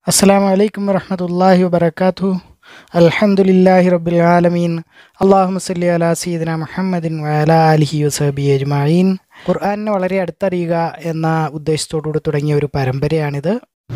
അസ്സലാമു അലൈക്കും വറഹ്മത്തുള്ളാഹി വബറകാതുഹു അൽഹംദുലില്ലാഹി റബ്ബിൽ ആലമീൻ അല്ലാഹുമ്മ സല്ലി അലാ സയ്യിദിന മുഹമ്മദിൻ വഅലാ ആലിഹി വസഹബിഹി അജ്മഈൻ ഖുർആനിനെ വളരെ അടുത്തറിയുക എന്ന ഉദ്ദേശത്തോടുകൂടി തുടങ്ങിയ ഒരു പരമ്പരയാണിത്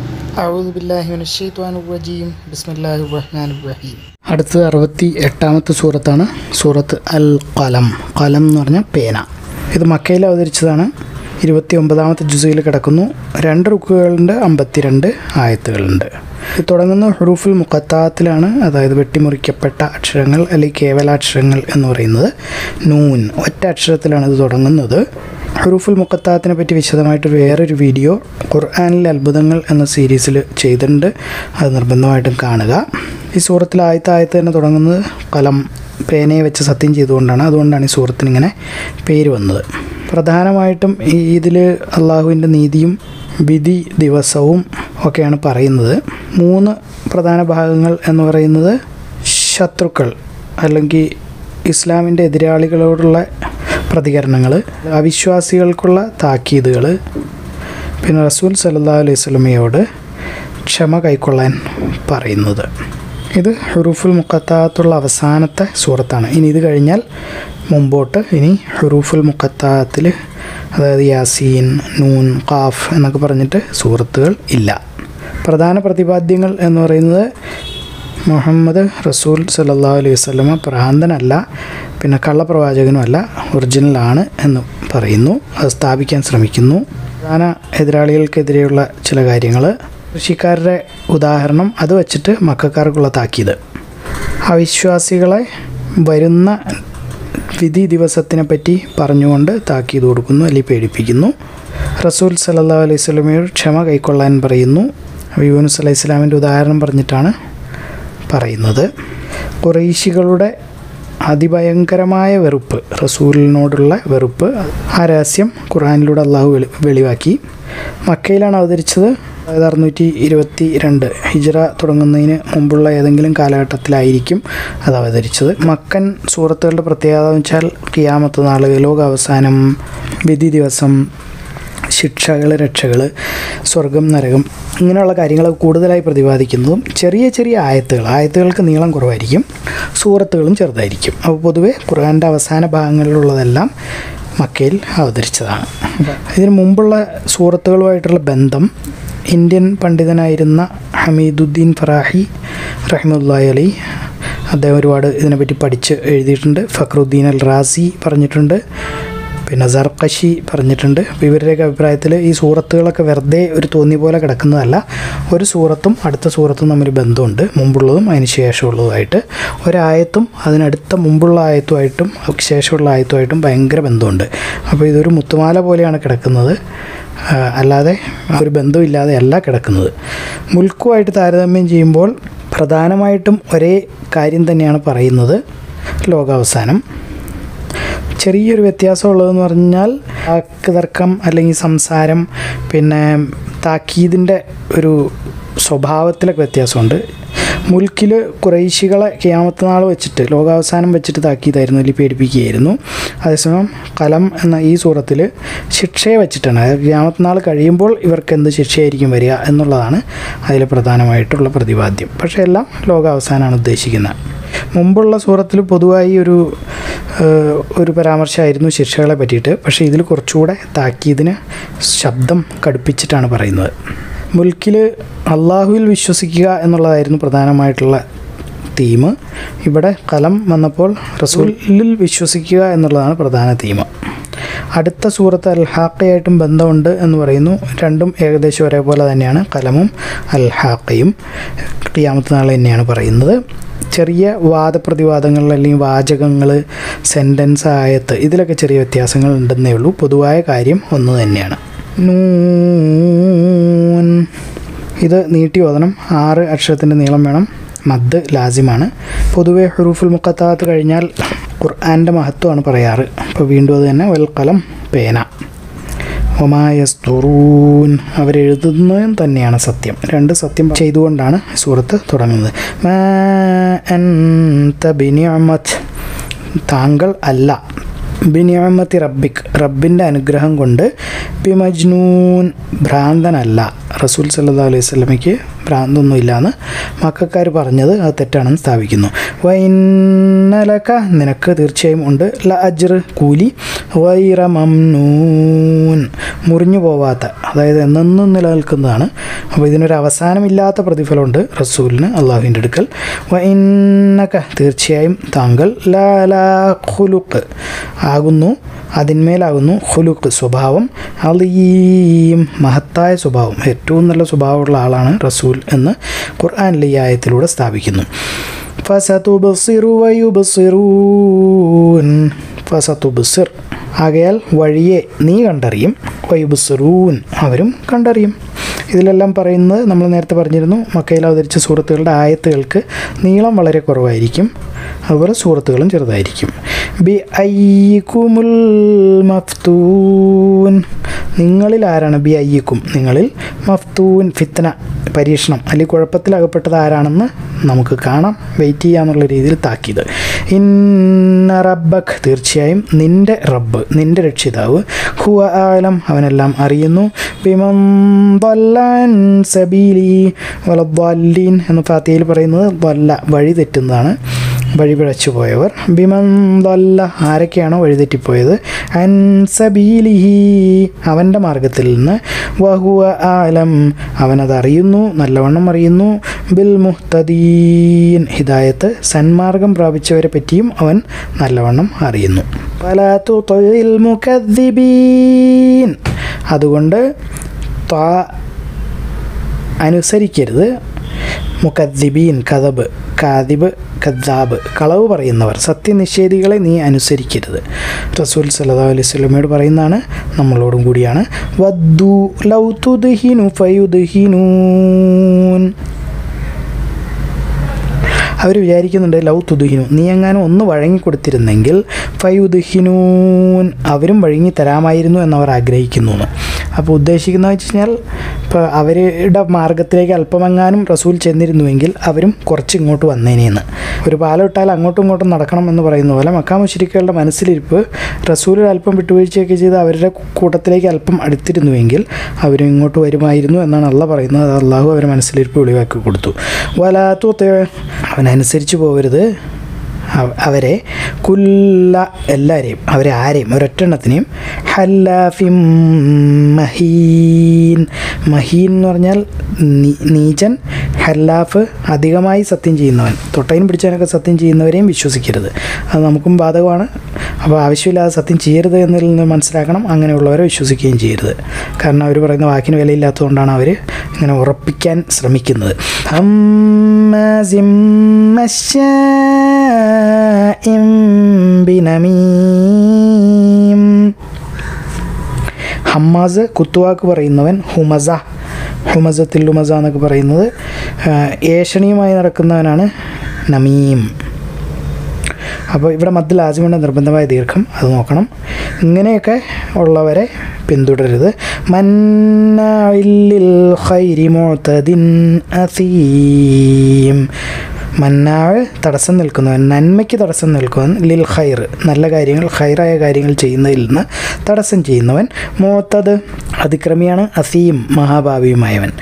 അഊദു ബില്ലാഹി മിനശ് ശൈത്വാനിർ റജീം ബിസ്മില്ലാഹിർ റഹ്മാനിർ റഹീം അടുത്ത അറുപത്തി എട്ടാമത്തെ സൂറത്താണ് സൂറത്ത് അൽ ഖലം ഖലം എന്ന് പറഞ്ഞാൽ പേന ഇത് മക്കയിൽ അവതരിച്ചതാണ് ഇരുപത്തി ഒമ്പതാമത്തെ ജുസയിൽ കിടക്കുന്നു രണ്ട് റുക്കുകളുണ്ട് അമ്പത്തിരണ്ട് ആയത്തുകളുണ്ട് ഇത് തുടങ്ങുന്ന ഹുറൂഫുൽ മുഖത്താത്തിലാണ് അതായത് വെട്ടിമുറിക്കപ്പെട്ട അക്ഷരങ്ങൾ അല്ലെങ്കിൽ കേവലാക്ഷരങ്ങൾ എന്ന് പറയുന്നത് നൂൻ ഒറ്റ അക്ഷരത്തിലാണ് ഇത് തുടങ്ങുന്നത് ഹുറൂഫുൽ മുഖത്താത്തിനെ പറ്റി വിശദമായിട്ട് വേറൊരു വീഡിയോ ഖുർആാനിലെ അത്ഭുതങ്ങൾ എന്ന സീരീസിൽ ചെയ്തിട്ടുണ്ട് അത് നിർബന്ധമായിട്ടും കാണുക ഈ സൂറത്തിൽ ആദ്യത്തെ ആയത്ത് തന്നെ തുടങ്ങുന്നത് കലം പേനയെ വെച്ച് സത്യം ചെയ്തുകൊണ്ടാണ് അതുകൊണ്ടാണ് ഈ സൂറത്തിന് ഇങ്ങനെ പേര് വന്നത് പ്രധാനമായിട്ടും ഈ ഇതിൽ അള്ളാഹുവിൻ്റെ നീതിയും വിധി ദിവസവും ഒക്കെയാണ് പറയുന്നത് മൂന്ന് പ്രധാന ഭാഗങ്ങൾ എന്ന് പറയുന്നത് ശത്രുക്കൾ അല്ലെങ്കിൽ ഇസ്ലാമിൻ്റെ എതിരാളികളോടുള്ള പ്രതികരണങ്ങൾ അവിശ്വാസികൾക്കുള്ള താക്കീതുകൾ പിന്നെ റസൂൽ സല്ലാ അലൈഹി സ്വലമയോട് ക്ഷമ കൈക്കൊള്ളാൻ പറയുന്നത് ഇത് ഹുറൂഫുൽ മുക്കത്താത്തുള്ള അവസാനത്തെ സൂറത്താണ് ഇനി ഇത് കഴിഞ്ഞാൽ മുമ്പോട്ട് ഇനി ഹുറൂഫുൽ മുക്കത്താത്തിൽ അതായത് യാസീൻ നൂൻ ഖാഫ് എന്നൊക്കെ പറഞ്ഞിട്ട് സൂറത്തുകൾ ഇല്ല പ്രധാന പ്രതിപാദ്യങ്ങൾ എന്ന് പറയുന്നത് മുഹമ്മദ് റസൂൽ സല്ലാ അലൈഹി വസ്ലമ ഭ്രാന്തനല്ല പിന്നെ കള്ളപ്രവാചകനുമല്ല ഒറിജിനലാണ് എന്ന് പറയുന്നു അത് സ്ഥാപിക്കാൻ ശ്രമിക്കുന്നു പ്രധാന എതിരാളികൾക്കെതിരെയുള്ള ചില കാര്യങ്ങൾ കൃഷിക്കാരുടെ ഉദാഹരണം അത് വച്ചിട്ട് മക്കാർക്കുള്ള താക്കീത് അവിശ്വാസികളെ വരുന്ന വിധി ദിവസത്തിനെ പറ്റി പറഞ്ഞുകൊണ്ട് താക്കീത് കൊടുക്കുന്നു അല്ലെങ്കിൽ പേടിപ്പിക്കുന്നു റസൂൽ സല്ലാ അലൈഹി സ്വലമയോട് ക്ഷമ കൈക്കൊള്ളാൻ പറയുന്നു യൂനുസ് അലൈഹി സ്വലാമിൻ്റെ ഉദാഹരണം പറഞ്ഞിട്ടാണ് പറയുന്നത് കുറേശികളുടെ അതിഭയങ്കരമായ വെറുപ്പ് റസൂലിനോടുള്ള വെറുപ്പ് ആ രഹസ്യം ഖുറാനിലൂടെ അള്ളാഹു വെളി വെളിവാക്കി മക്കയിലാണ് അവതരിച്ചത് അതായത് അറുന്നൂറ്റി ഇരുപത്തി രണ്ട് ഹിജറ തുടങ്ങുന്നതിന് മുമ്പുള്ള ഏതെങ്കിലും കാലഘട്ടത്തിലായിരിക്കും അത് അവതരിച്ചത് മക്കൻ സൂറത്തുകളുടെ പ്രത്യേകത എന്ന് വെച്ചാൽ കിയാമത്ത് നാൾ ലോകാവസാനം വിധി ദിവസം ശിക്ഷകൾ രക്ഷകൾ സ്വർഗം നരകം ഇങ്ങനെയുള്ള കാര്യങ്ങൾ കൂടുതലായി പ്രതിപാദിക്കുന്നതും ചെറിയ ചെറിയ ആയത്തുകൾ ആയത്തുകൾക്ക് നീളം കുറവായിരിക്കും സൂറത്തുകളും ചെറുതായിരിക്കും അപ്പോൾ പൊതുവേ ഖുർആൻ്റെ അവസാന ഭാഗങ്ങളിലുള്ളതെല്ലാം മക്കയിൽ അവതരിച്ചതാണ് ഇതിനു മുമ്പുള്ള സൂറത്തുകളുമായിട്ടുള്ള ബന്ധം ഇന്ത്യൻ പണ്ഡിതനായിരുന്ന ഹമീദുദ്ദീൻ ഫറാഹി റഹ്മുല്ലാ അലി അദ്ദേഹം ഒരുപാട് ഇതിനെപ്പറ്റി പഠിച്ച് എഴുതിയിട്ടുണ്ട് ഫക്രുദ്ദീൻ അൽ റാസി പറഞ്ഞിട്ടുണ്ട് പിന്നെ സർക്കശി പറഞ്ഞിട്ടുണ്ട് അപ്പോൾ ഇവരുടെയൊക്കെ അഭിപ്രായത്തിൽ ഈ സൂറത്തുകളൊക്കെ വെറുതെ ഒരു തോന്നി പോലെ കിടക്കുന്നതല്ല ഒരു സൂറത്തും അടുത്ത സൂറത്തും തമ്മിൽ ബന്ധമുണ്ട് മുമ്പുള്ളതും അതിന് ശേഷമുള്ളതുമായിട്ട് ഒരായത്തും അതിനടുത്ത മുമ്പുള്ള ആയത്തുമായിട്ടും ശേഷമുള്ള ആയത്തുമായിട്ടും ഭയങ്കര ബന്ധമുണ്ട് അപ്പോൾ ഇതൊരു മുത്തുമാല പോലെയാണ് കിടക്കുന്നത് അല്ലാതെ ഒരു ബന്ധമില്ലാതെ അല്ല കിടക്കുന്നത് മുൽക്കുമായിട്ട് താരതമ്യം ചെയ്യുമ്പോൾ പ്രധാനമായിട്ടും ഒരേ കാര്യം തന്നെയാണ് പറയുന്നത് ലോകാവസാനം ചെറിയൊരു വ്യത്യാസമുള്ളതെന്ന് പറഞ്ഞാൽ വാക്ക് തർക്കം അല്ലെങ്കിൽ സംസാരം പിന്നെ താക്കീതിൻ്റെ ഒരു സ്വഭാവത്തിലൊക്കെ വ്യത്യാസമുണ്ട് മുൽക്കിൽ കുറേശികളെ ക്യാമത്ത് നാൾ വെച്ചിട്ട് ലോകാവസാനം വെച്ചിട്ട് താക്കീതായിരുന്നു അല്ലെങ്കിൽ പേടിപ്പിക്കുകയായിരുന്നു അതേസമയം കലം എന്ന ഈ സൂറത്തിൽ ശിക്ഷയെ വെച്ചിട്ടാണ് അതായത് ക്യാമത്ത് നാൾ കഴിയുമ്പോൾ ഇവർക്ക് എന്ത് ശിക്ഷയായിരിക്കും വരിക എന്നുള്ളതാണ് അതിൽ പ്രധാനമായിട്ടുള്ള പ്രതിപാദ്യം പക്ഷേ എല്ലാം ലോകാവസാനമാണ് ഉദ്ദേശിക്കുന്നത് മുമ്പുള്ള സൂറത്തിൽ പൊതുവായി ഒരു ഒരു പരാമർശമായിരുന്നു ശിക്ഷകളെ പറ്റിയിട്ട് പക്ഷേ ഇതിൽ കുറച്ചുകൂടെ താക്കീതിന് ശബ്ദം കടുപ്പിച്ചിട്ടാണ് പറയുന്നത് മുൽക്കിൽ അള്ളാഹുവിൽ വിശ്വസിക്കുക എന്നുള്ളതായിരുന്നു പ്രധാനമായിട്ടുള്ള തീം ഇവിടെ കലം വന്നപ്പോൾ റസൂലിൽ വിശ്വസിക്കുക എന്നുള്ളതാണ് പ്രധാന തീം അടുത്ത സൂറത്ത് അൽ ഹാക്കയായിട്ടും ബന്ധമുണ്ട് എന്ന് പറയുന്നു രണ്ടും ഏകദേശം ഒരേപോലെ തന്നെയാണ് കലമും അൽ ഹാക്കയും ഖിയാമത്ത് നാൾ തന്നെയാണ് പറയുന്നത് ചെറിയ വാദപ്രതിവാദങ്ങൾ അല്ലെങ്കിൽ വാചകങ്ങൾ സെൻറ്റൻസ് ആയത്ത് ഇതിലൊക്കെ ചെറിയ വ്യത്യാസങ്ങൾ ഉണ്ടെന്നേ ഉള്ളൂ പൊതുവായ കാര്യം ഒന്ന് തന്നെയാണ് നൂൻ ഇത് നീട്ടി ഓതണം ആറ് അക്ഷരത്തിൻ്റെ നീളം വേണം മദ് ലാസിമാണ് പൊതുവേ ഹുറൂഫുൽ മുക്കത്താത്ത് കഴിഞ്ഞാൽ ഖുർആൻ്റെ മഹത്വമാണ് പറയാറ് അപ്പോൾ വീണ്ടും അത് തന്നെ വൽക്കലം പേന ഒമായസ്തുറൂൻ അവരെഴുതുന്നതും തന്നെയാണ് സത്യം രണ്ട് സത്യം ചെയ്തുകൊണ്ടാണ് സൂറത്ത് തുടങ്ങുന്നത് താങ്കൾ അല്ല ബിനിയമത്തി റബ്ബിക് റബ്ബിൻ്റെ അനുഗ്രഹം കൊണ്ട് ബിമജ്നൂൻ ഭ്രാന്തനല്ല റസൂൽ സല്ലാ അലൈഹി സ്വലമയ്ക്ക് ഭ്രാന്തൊന്നുമില്ലാന്ന് മക്കാർ പറഞ്ഞത് അത് തെറ്റാണെന്ന് സ്ഥാപിക്കുന്നു വൈന്നലക്ക നിനക്ക് തീർച്ചയായും ഉണ്ട് ല അജ്ർ കൂലി വൈറ മംനൂൻ മുറിഞ്ഞു പോവാത്ത അതായത് എന്നെന്നും നിലനിൽക്കുന്നതാണ് അപ്പോൾ ഇതിനൊരു അവസാനമില്ലാത്ത പ്രതിഫലമുണ്ട് റസൂലിന് അള്ളാഹുവിൻ്റെ അടുക്കൽ വൈന്നക തീർച്ചയായും താങ്കൾ ലാ ലാ ഖുലുക്ക് ആകുന്നു അതിന്മേലാകുന്നു ഖുലുക്ക് സ്വഭാവം അലീം മഹത്തായ സ്വഭാവം ഏറ്റവും നല്ല സ്വഭാവമുള്ള ആളാണ് റസൂൽ എന്ന് ഖുർആാനിലെ ഈ ആയത്തിലൂടെ സ്ഥാപിക്കുന്നു ഫസതുബസിറു വയുബസിറൂൻ ഫസതുബസിർ ആകയാൽ വഴിയെ നീ കണ്ടറിയും വയുബസിറൂൻ അവരും കണ്ടറിയും ഇതിലെല്ലാം പറയുന്നത് നമ്മൾ നേരത്തെ പറഞ്ഞിരുന്നു മക്കയിൽ അവതരിച്ച സൂറത്തുകളുടെ ആയത്തുകൾക്ക് നീളം വളരെ കുറവായിരിക്കും അതുപോലെ സൂറത്തുകളും ചെറുതായിരിക്കും ബി ഐക്കുമുൽ മഫ്തൂൻ നിങ്ങളിൽ ആരാണ് ബി ഐക്കും നിങ്ങളിൽ മഫ്തൂൻ ഫിത്തന പരീക്ഷണം അല്ലെങ്കിൽ കുഴപ്പത്തിലകപ്പെട്ടത് ആരാണെന്ന് നമുക്ക് കാണാം വെയിറ്റ് ചെയ്യാന്നുള്ള രീതിയിൽ താക്കീത് ഇന്ന റബ്ബക് തീർച്ചയായും നിന്റെ റബ്ബ് നിന്റെ രക്ഷിതാവ് ഹുവ ആലം അവനെല്ലാം അറിയുന്നു ബിമം ضلعن സബീലി വലദ്വാലീൻ എന്ന് ഫാത്തിയിൽ പറയുന്നത് വല്ല വഴി തെറ്റുന്നതാണ് വഴി പിഴച്ചു പോയവർ ബിമൻ ദല്ല ആരൊക്കെയാണോ വഴിതെറ്റിപ്പോയത് അൻ സബീലിഹി അവൻ്റെ മാർഗത്തിൽ നിന്ന് വഹുവ ആലം അവനത് അറിയുന്നു നല്ലവണ്ണം അറിയുന്നു ബിൽ മുഹ്തദീൻ ഹിദായത്ത് സന്മാർഗം പ്രാപിച്ചവരെ പറ്റിയും അവൻ നല്ലവണ്ണം അറിയുന്നു ഫലാ തുതിൽ മുകദ്ദിബീൻ അതുകൊണ്ട് ത്വാ അനുസരിക്കരുത് മുക്കദ്ദിബീൻ കഥബ് കാദിബ് കദ്ദാബ് കളവ് പറയുന്നവർ സത്യനിഷേധികളെ നീ അനുസരിക്കരുത് റസൂൽ സല്ലാ അലൈഹി സ്വലമയോട് പറയുന്നതാണ് നമ്മളോടും കൂടിയാണ് വദ്ദു ലൗ തുദ്ഹിനു ഫയുദ്ഹിനൂൻ അവർ വിചാരിക്കുന്നുണ്ട് ലൗ തുതുഹിനു നീ എങ്ങാനും ഒന്ന് വഴങ്ങിക്കൊടുത്തിരുന്നെങ്കിൽ ഫയുദ്ഹിനൂൻ അവരും വഴങ്ങി തരാമായിരുന്നു എന്നവർ ആഗ്രഹിക്കുന്നു എന്ന് അപ്പോൾ ഉദ്ദേശിക്കുന്നത് വെച്ച് കഴിഞ്ഞാൽ ഇപ്പോൾ അവരുടെ മാർഗത്തിലേക്ക് അല്പമെങ്ങാനും റസൂൽ ചെന്നിരുന്നുവെങ്കിൽ അവരും കുറച്ച് ഇങ്ങോട്ട് വന്നേനെന്ന് ഒരു പാലം ഇട്ടാൽ അങ്ങോട്ടും ഇങ്ങോട്ടും നടക്കണം എന്ന് പറയുന്ന പോലെ മക്കാമുശരിക്കുകളുടെ മനസ്സിലിരിപ്പ് റസൂൽ അല്പം വിട്ടുവീഴ്ചയൊക്കെ ചെയ്ത് അവരുടെ കൂട്ടത്തിലേക്ക് അല്പം അടുത്തിരുന്നുവെങ്കിൽ അവരും ഇങ്ങോട്ട് വരുമായിരുന്നു എന്നാണ് അല്ല പറയുന്നത് അത് അള്ളാഹു അവരുടെ മനസ്സിലിരിപ്പ് ഒളിവാക്കി കൊടുത്തു വലാത്തു അവനനുസരിച്ച് പോകരുത് അവരെ കുല്ല എല്ലാവരെയും അവരെ ആരെയും ഒരൊറ്റെണ്ണത്തിനെയും ഹല്ലാഫിം മഹീൻ മഹീൻ എന്ന് പറഞ്ഞാൽ നീചൻ ഹല്ലാഫ് അധികമായി സത്യം ചെയ്യുന്നവൻ തൊട്ടയിനും പിടിച്ചതിനൊക്കെ സത്യം ചെയ്യുന്നവരെയും വിശ്വസിക്കരുത് അത് നമുക്കും ബാധകമാണ് അപ്പോൾ ആവശ്യമില്ലാതെ സത്യം ചെയ്യരുത് എന്നതിൽ നിന്ന് മനസ്സിലാക്കണം അങ്ങനെയുള്ളവരെ വിശ്വസിക്കുകയും ചെയ്യരുത് കാരണം അവർ പറയുന്ന വാക്കിന് വിലയില്ലാത്തതുകൊണ്ടാണ് അവർ ഇങ്ങനെ ഉറപ്പിക്കാൻ ശ്രമിക്കുന്നത് ബിനമീം ഹമ്മാസ് കുത്തുവാക്ക് പറയുന്നവൻ ഹുമസ ഹുമസത്തിൽ ഹുമസ എന്നൊക്കെ പറയുന്നത് ഏഷണിയുമായി നടക്കുന്നവനാണ് നമീം അപ്പോൾ ഇവിടെ മദ്ദൽ ആസിമിൻ്റെ നിർബന്ധമായ ദീർഘം അത് നോക്കണം ഇങ്ങനെയൊക്കെ ഉള്ളവരെ പിന്തുടരുത് മന്നിൽ ഖൈരി മുഅ്തദിൻ അസീം മന്നാവ് തടസ്സം നിൽക്കുന്നവൻ നന്മയ്ക്ക് തടസ്സം നിൽക്കുന്നവൻ ലിൽ ഖൈർ നല്ല കാര്യങ്ങൾ ഖൈറായ കാര്യങ്ങൾ ചെയ്യുന്നതിൽ നിന്ന് തടസ്സം ചെയ്യുന്നവൻ മോത്തത് അതിക്രമിയാണ് അസീം മഹാഭാവിയുമായവൻ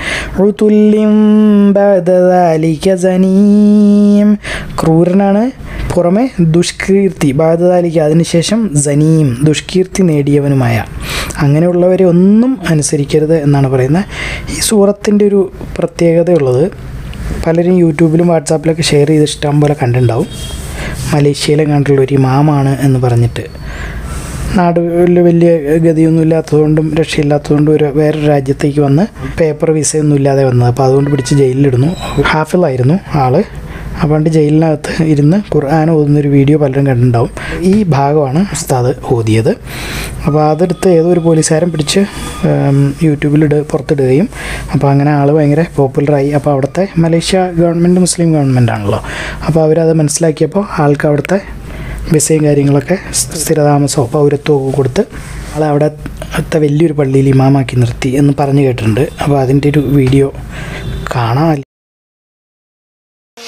സനീം ക്രൂരനാണ് പുറമെ ദുഷ്കീർത്തി ബാധതാലിക്ക് അതിനുശേഷം സനീം ദുഷ്കീർത്തി നേടിയവനുമായ അങ്ങനെയുള്ളവരെ ഒന്നും അനുസരിക്കരുത് എന്നാണ് പറയുന്നത് ഈ സൂറത്തിൻ്റെ ഒരു പ്രത്യേകതയുള്ളത് പലരും യൂട്യൂബിലും വാട്സാപ്പിലൊക്കെ ഷെയർ ചെയ്ത് ഇഷ്ടം പോലെ കണ്ടിട്ടുണ്ടാവും മലേഷ്യയിലെ കണ്ടുള്ള ഒരു ഇമാമാണ് എന്ന് പറഞ്ഞിട്ട് നാടുകളിൽ വലിയ ഗതിയൊന്നും ഇല്ലാത്തതുകൊണ്ടും രക്ഷയില്ലാത്തതുകൊണ്ടും ഒരു വേറൊരു രാജ്യത്തേക്ക് വന്ന് പേപ്പർ വിസയൊന്നും ഇല്ലാതെ വന്നത് അപ്പോൾ അതുകൊണ്ട് പിടിച്ച് ജയിലിലിടുന്നു ഹാഫിളായിരുന്നു ആള് അപ്പോൾ ജയിലിനകത്ത് ഇരുന്ന് ഖുർആൻ ഓതുന്നൊരു വീഡിയോ പലരും കണ്ടിട്ടുണ്ടാവും ഈ ഭാഗമാണ് ഉസ്താദ് ഓതിയത് അപ്പോൾ അതെടുത്ത് ഏതോ ഒരു പോലീസുകാരൻ പിടിച്ച് യൂട്യൂബിലിട് പുറത്തിടുകയും അപ്പോൾ അങ്ങനെ ആൾ ഭയങ്കര പോപ്പുലറായി അപ്പോൾ അവിടുത്തെ മലേഷ്യ ഗവൺമെൻറ് മുസ്ലിം ഗവൺമെൻറ് ആണല്ലോ അപ്പോൾ അവരത് മനസ്സിലാക്കിയപ്പോൾ ആൾക്ക് അവിടുത്തെ വിസയും കാര്യങ്ങളൊക്കെ സ്ഥിരതാമസമോ പൗരത്വമോ കൊടുത്ത് ആളെ അവിടുത്തെ വലിയൊരു പള്ളിയിൽ ഇമാമാക്കി നിർത്തി എന്ന് പറഞ്ഞു കേട്ടിട്ടുണ്ട് അപ്പോൾ അതിൻ്റെ ഒരു വീഡിയോ കാണാൻ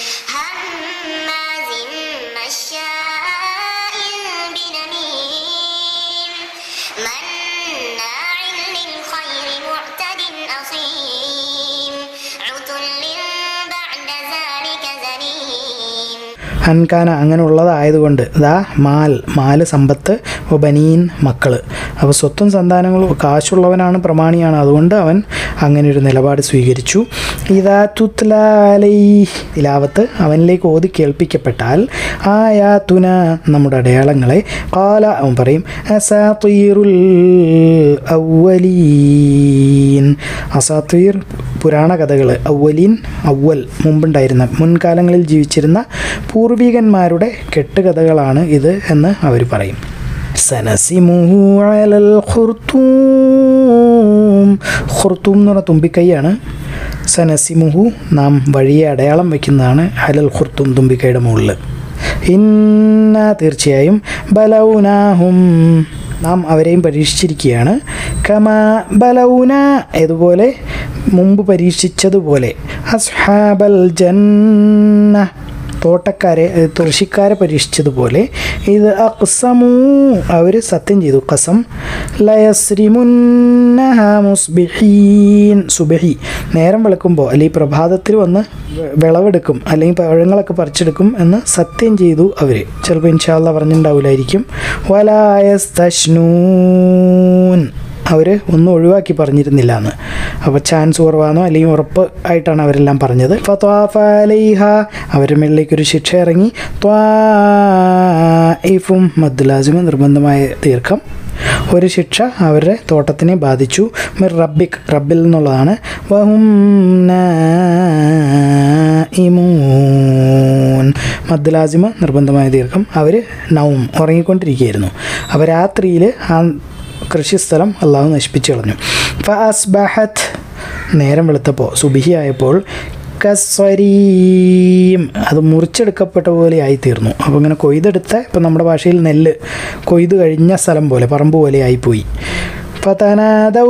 هماز مشاء بنميم അൻകാന അങ്ങനെ ഉള്ളതായതുകൊണ്ട് ദാ മാൽ മാല് സമ്പത്ത് ബനീൻ മക്കൾ അപ്പോൾ സ്വത്തും സന്താനങ്ങളും കാശുള്ളവനാണ് പ്രമാണിയാണ് അതുകൊണ്ട് അവൻ അങ്ങനെ ഒരു നിലപാട് സ്വീകരിച്ചു ഇതാ തുത്ലാലൈ തിലാവത്ത് അവനിലേക്ക് ഓതി കേൾപ്പിക്കപ്പെട്ടാൽ ആയാതുന നമ്മുടെ അടയാളങ്ങളെ കാല അവൻ പറയും അസാത്തീറുൽ അവലീൻ അസാത്തീർ പുരാണ കഥകൾ അവലീൻ അവൽ മുമ്പുണ്ടായിരുന്ന മുൻകാലങ്ങളിൽ ജീവിച്ചിരുന്ന പൂർവികന്മാരുടെ കെട്ടുകഥകളാണ് ഇത് എന്ന് അവർ പറയും സനസിമുഹു അലൽ ഖുർത്തൂം ഖുർത്തൂം എന്ന് പറഞ്ഞ തുമ്പിക്കൈയാണ് സനസിമുഹു നാം വഴിയെ അടയാളം വയ്ക്കുന്നതാണ് അലൽ ഖുർത്തൂം തുമ്പിക്കൈയുടെ മുകളിൽ ഇന്ന തീർച്ചയായും ബലൗനാഹും നാം അവരെയും പരീക്ഷിച്ചിരിക്കുകയാണ് കമ ബലൗന ഇതുപോലെ മുമ്പ് പരീക്ഷിച്ചതുപോലെ അസ്ഹാബൽ ജന്ന തോട്ടക്കാരെ ഏ, കൃഷിക്കാരെ പരീക്ഷിച്ചതുപോലെ ഇത് അക്സമൂ അവർ സത്യം ചെയ്തു കസം ലയസ്രിമുന്നഹ മുസ്ബിഹീൻ സുബഹി നേരം വെളുക്കുമ്പോൾ അല്ലെങ്കിൽ പ്രഭാതത്തിൽ വന്ന് വെ- വിളവെടുക്കും അല്ലെങ്കിൽ പഴങ്ങളൊക്കെ പറിച്ചെടുക്കും എന്ന് സത്യം ചെയ്തു അവർ ചിലപ്പോൾ ഇൻഷാല്ല പറഞ്ഞിട്ടുണ്ടാവില്ലായിരിക്കും വലായസ്തഷ്നൂൻ അവർ ഒന്നും ഒഴിവാക്കി പറഞ്ഞിരുന്നില്ല എന്ന് അപ്പോൾ ചാൻസ് കുറവാണോ അല്ലെങ്കിൽ ഉറപ്പ് ആയിട്ടാണ് അവരെല്ലാം പറഞ്ഞത് ഫത്വാഫലൈഹ അവരുടെ മേളിലേക്ക് ഒരു ശിക്ഷ ഇറങ്ങി ത്വാഇഫും മദ്ലാസിമ നിർബന്ധമായ ദീർഘം ഒരു ശിക്ഷ അവരുടെ തോട്ടത്തിനെ ബാധിച്ചു മിർ റബ്ബിക് റബ്ബിൽ നിന്നുള്ളതാണ് വഹും നായിമൂൻ മദ്ലാസിമ നിർബന്ധമായ ദീർഘം അവർ നവും ഉറങ്ങിക്കൊണ്ടിരിക്കുകയായിരുന്നു അപ്പോൾ രാത്രിയിൽ ആ കൃഷിസ്ഥലം അള്ളാഹു നശിപ്പിച്ചു കളഞ്ഞു ഫഅസ്ബഹത് നേരം വെളുത്തപ്പോൾ സുബിഹി ആയപ്പോൾ കസ്വരീം അത് മുറിച്ചെടുക്കപ്പെട്ട പോലെ ആയിത്തീർന്നു അപ്പോൾ ഇങ്ങനെ കൊയ്തെടുത്ത ഇപ്പം നമ്മുടെ ഭാഷയിൽ നെല്ല് കൊയ്ത് കഴിഞ്ഞ സ്ഥലം പോലെ പറമ്പ് പോലെ ആയിപ്പോയി ഫതനാദൗ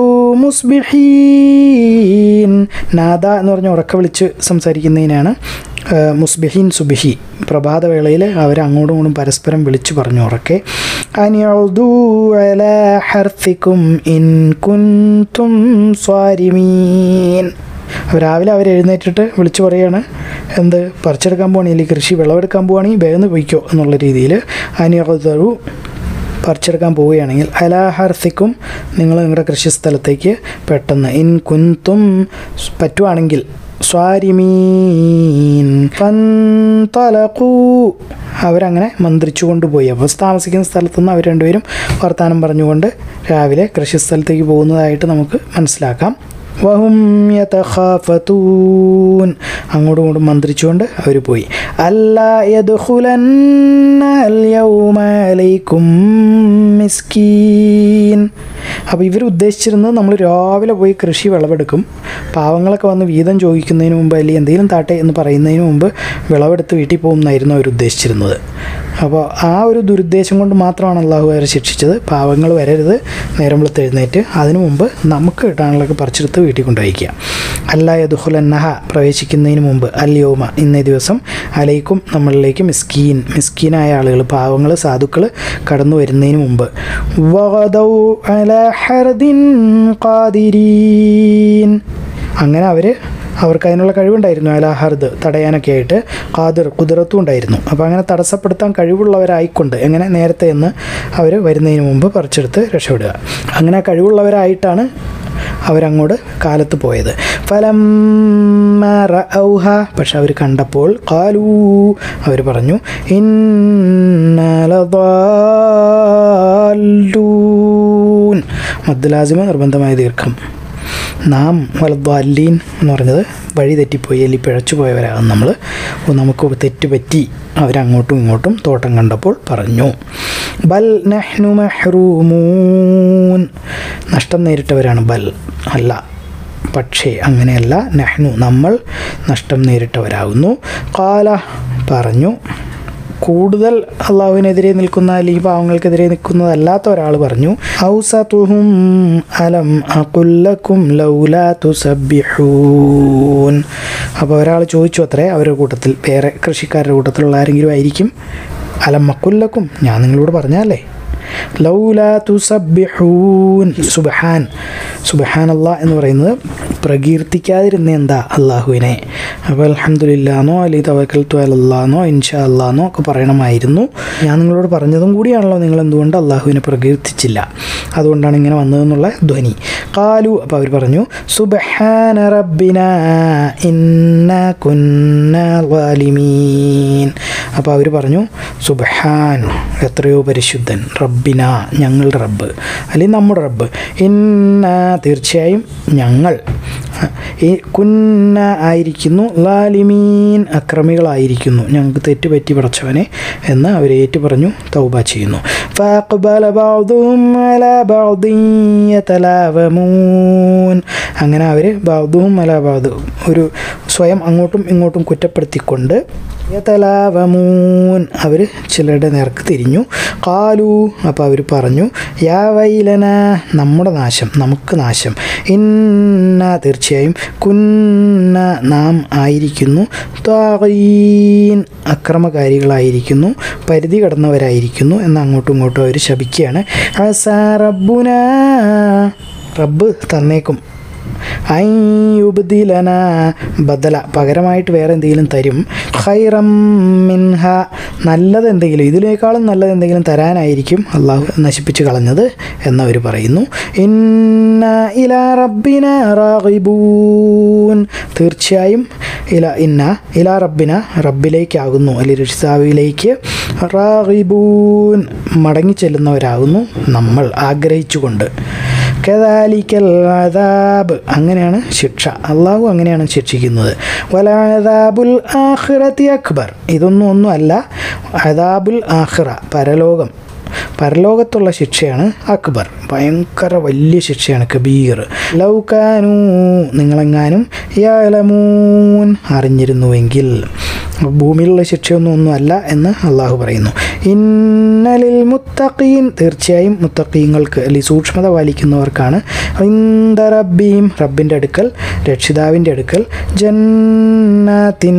മുസ്ബിഹീൻ നാദ എന്ന് പറഞ്ഞ ഉറക്ക വിളിച്ച് സംസാരിക്കുന്നതിനാണ് ആ, മുസ്ബിഹീൻ സുബിഹി പ്രഭാതവേളയിൽ അവർ അങ്ങോട്ടും ഇങ്ങോട്ടും പരസ്പരം വിളിച്ചു പറഞ്ഞു ഉറക്കെ അനിയൗദൂ അലാ ഹർഫിക്കും ഇൻ കുൻതും സ്വാരിമീൻ അപ്പോൾ രാവിലെ അവർ എഴുന്നേറ്റിട്ട് വിളിച്ചു പറയാണ് എന്ത് പറിച്ചെടുക്കാൻ പോകണമെങ്കിൽ കൃഷി വിളവെടുക്കാൻ പോവുകയാണെങ്കിൽ വേഗം പോയിക്കോ എന്നുള്ള രീതിയിൽ അനിയൗദു പറിച്ചെടുക്കാൻ പോവുകയാണെങ്കിൽ അലാഹർസിക്കും നിങ്ങൾ നിങ്ങളുടെ കൃഷിസ്ഥലത്തേക്ക് പെട്ടെന്ന് ഇൻ കുന്തും പറ്റുവാണെങ്കിൽ സ്വാരിമീൻ ഫന്തലഖൂ അവരങ്ങനെ മന്ത്രിച്ചു കൊണ്ടുപോയി അപ്പോൾ താമസിക്കുന്ന സ്ഥലത്തുനിന്ന് അവർ രണ്ടുപേരും വർത്തമാനം പറഞ്ഞുകൊണ്ട് രാവിലെ കൃഷിസ്ഥലത്തേക്ക് പോകുന്നതായിട്ട് നമുക്ക് മനസ്സിലാക്കാം വഹും യതഖാഫതൂൻ അങ്ങോട്ടും ഇങ്ങോട്ടും മന്ത്രിച്ചുകൊണ്ട് അവർ പോയി അല്ല യദ്ഖുലന്ന അൽയൗമ അലൈക്കും മിസ്കീൻ അപ്പോൾ ഇവർ ഉദ്ദേശിച്ചിരുന്നത് നമ്മൾ രാവിലെ പോയി കൃഷി വിളവെടുക്കും പാവങ്ങളൊക്കെ വന്ന് വീതം ചോദിക്കുന്നതിന് മുമ്പ് അല്ലെങ്കിൽ എന്തെങ്കിലും താട്ടെ എന്ന് പറയുന്നതിന് മുമ്പ് വിളവെടുത്ത് വീട്ടിൽ പോകുമെന്നായിരുന്നു അവർ ഉദ്ദേശിച്ചിരുന്നത് അപ്പോൾ ആ ഒരു ദുരുദ്ദേശം കൊണ്ട് മാത്രമാണ് അള്ളാഹു അവരെ ശിക്ഷിച്ചത് പാവങ്ങൾ വരരുത് നേരം വെളുത്ത് എഴുന്നേറ്റ് അതിനു മുമ്പ് നമുക്ക് കിട്ടാനുള്ളതൊക്കെ പറിച്ചെടുത്ത് വീട്ടിൽ കൊണ്ടുപോയിക്കുക അല്ല യദുഹുലന്നഹ പ്രവേശിക്കുന്നതിന് മുമ്പ് അല്യോമ ഇന്നേ ദിവസം അലൈക്കും നമ്മളിലേക്ക് മിസ്കീൻ മിസ്കീനായ ആളുകൾ പാവങ്ങൾ സാധുക്കൾ കടന്നു വരുന്നതിന് മുമ്പ് വഗദൗ അലാ ഹർദിൻ ഖാദിരീൻ അങ്ങനെ അവർ അവർക്ക് അതിനുള്ള കഴിവുണ്ടായിരുന്നു അലാഹർദ് തടയാനൊക്കെ ആയിട്ട് ഖാദിർ കുതിരത്തും ഉണ്ടായിരുന്നു അപ്പോൾ അങ്ങനെ തടസ്സപ്പെടുത്താൻ കഴിവുള്ളവരായിക്കൊണ്ട് എങ്ങനെ നേരത്തെ എന്ന് അവർ വരുന്നതിന് മുമ്പ് പറിച്ചെടുത്ത് രക്ഷപ്പെടുക അങ്ങനെ കഴിവുള്ളവരായിട്ടാണ് അവരങ്ങോട്ട് കാലത്ത് പോയത് ഫലം ഔഹ പക്ഷെ അവർ കണ്ടപ്പോൾ കാലൂ അവർ പറഞ്ഞു ഇന്നലൂൻ മദ്ലാസിമ നിർബന്ധമായ ദീർഘം നാം വലദ്വാലീൻ എന്ന് പറഞ്ഞത് വഴി തെറ്റിപ്പോയി അല്ലെങ്കിൽ പിഴച്ചു പോയവരാകും നമ്മൾ അപ്പോൾ നമുക്ക് തെറ്റ് പറ്റി അവരങ്ങോട്ടും ഇങ്ങോട്ടും തോട്ടം കണ്ടപ്പോൾ പറഞ്ഞു ബൽ നഹ്നു മഹ്റൂമൂൻ നഷ്ടം നേരിട്ടവരാണ് ബൽ അല്ല പക്ഷേ അങ്ങനെയല്ല നഹ്നു നമ്മൾ നഷ്ടം നേരിട്ടവരാകുന്നു കാല പറഞ്ഞു കൂടുതൽ അള്ളാഹുവിനെതിരെ നിൽക്കുന്ന അല്ലെങ്കിൽ പാവങ്ങൾക്കെതിരെ നിൽക്കുന്നതല്ലാത്ത ഒരാൾ പറഞ്ഞു ഔസതുഹും അലം അകുല്ലക്കും ലൗലാ തുസബ്ബിഹൂൻ അപ്പോൾ ഒരാൾ ചോദിച്ചു അത്രേ അവരുടെ കൂട്ടത്തിൽ വേറെ കൃഷിക്കാരുടെ കൂട്ടത്തിലുള്ള ആരെങ്കിലും ആയിരിക്കും അലം അക്കുല്ലക്കും ഞാൻ നിങ്ങളോട് പറഞ്ഞല്ലേ ലൗല തുസബ്ബിഹൂൻ സുബഹാൻ സുബഹാൻ അല്ലാ എന്ന് പറയുന്നത് പ്രകീർത്തിക്കാതിരുന്ന എന്താ അള്ളാഹുവിനെ അപ്പോൾ അലഹമുല്ലാന്നോ അല്ലെങ്കിൽ തവക്കൽ ത്വലല്ലാന്നോ ഇൻഷാ അല്ലാന്നോ ഒക്കെ പറയണമായിരുന്നു ഞാൻ നിങ്ങളോട് പറഞ്ഞതും കൂടിയാണല്ലോ നിങ്ങൾ എന്തുകൊണ്ട് അള്ളാഹുവിനെ പ്രകീർത്തിച്ചില്ല അതുകൊണ്ടാണ് ഇങ്ങനെ വന്നതെന്നുള്ള ധ്വനി കാലു അപ്പോൾ അവർ പറഞ്ഞു സുബഹാന റബ്ബിന ഇന്ന കുന്ന വാലിമീൻ അപ്പോൾ അവർ പറഞ്ഞു സുബഹാൻ എത്രയോ പരിശുദ്ധൻ റബ്ബിന ഞങ്ങളുടെ റബ്ബ് അല്ലെങ്കിൽ നമ്മുടെ റബ്ബ് ഇന്ന തീർച്ചയായും ഞങ്ങൾ ഈ കുന്ന ആയിരിക്കുന്നു ലാലിമീൻ അക്രമികളായിരിക്കുന്നു ഞങ്ങൾക്ക് തെറ്റുപറ്റി പടച്ചവനെ എന്ന് അവർ ഏറ്റു പറഞ്ഞു തൗബ ചെയ്യുന്നു فأقبل بعضهم على بعض يتلاومون അങ്ങനെ അവർ ബാദുവും അല ബാദു ഒരു സ്വയം അങ്ങോട്ടും ഇങ്ങോട്ടും കുറ്റപ്പെടുത്തിക്കൊണ്ട് യതലാവമൂൻ അവർ ചിലരുടെ നേർക്ക് തിരിഞ്ഞു കാലു അപ്പോൾ അവർ പറഞ്ഞു യാ വൈലന നമ്മുടെ നാശം നമുക്ക് നാശം ഇന്ന തീർച്ചയായും കുന്ന നാം ആയിരിക്കുന്നു ത്വാഗീൻ അക്രമകാരികളായിരിക്കുന്നു പരിധി കടന്നവരായിരിക്കുന്നു എന്ന് അങ്ങോട്ടും ഇങ്ങോട്ടും അവർ ശപിക്കുകയാണ് അസാ റബ്ബുന റബ്ബ് തന്നേക്കും ഐയുബ്ദിലന ബദല പകരമായിട്ട് വേറെ എന്തെങ്കിലും തരും ഖൈറം മിൻഹ നല്ലത് എന്തെങ്കിലും ഇതിനേക്കാളും നല്ലത് എന്തെങ്കിലും തരാനായിരിക്കും അള്ളാഹു നശിപ്പിച്ച് കളഞ്ഞത് എന്നവർ പറയുന്നു ഇന്ന ഇല റബ്ബിന റാഗിബൂൻ തീർച്ചയായും ഇല ഇന്ന ഇല റബ്ബിന റബ്ബിലേക്കാകുന്നു അല്ലെങ്കിൽ രക്ഷിതാവിലേക്ക് റാഗിബൂൻ മടങ്ങി ചെല്ലുന്നവരാകുന്നു നമ്മൾ ആഗ്രഹിച്ചുകൊണ്ട് കദാലിക്കൽ അദാബ് അങ്ങനെയാണ് ശിക്ഷ അള്ളാഹു അങ്ങനെയാണ് ശിക്ഷിക്കുന്നത് വലാദാബുൽ ആഖിറത്തി അക്ബർ ഇതൊന്നും ഒന്നും അല്ല അദാബുൽ ആഖിറ പരലോകം പരലോകത്തുള്ള ശിക്ഷയാണ് അക്ബർ ഭയങ്കര വലിയ ശിക്ഷയാണ് കബീർ ലൗകാനു നിങ്ങളെങ്ങാനും യാലമൂൻ അറിഞ്ഞിരുന്നുവെങ്കിൽ ഭൂമിയിലുള്ള ശിക്ഷയൊന്നും ഒന്നുമല്ല എന്ന് അള്ളാഹു പറയുന്നു ഇന്നലിൽ മുത്തഖീൻ തീർച്ചയായും മുത്തഖീങ്ങൾക്ക് അല്ലെങ്കിൽ സൂക്ഷ്മത പാലിക്കുന്നവർക്കാണ് ഇന്ദ റബ്ബീം റബ്ബിൻ്റെ അടുക്കൽ രക്ഷിതാവിൻ്റെ അടുക്കൽ ജന്നാത്തിൻ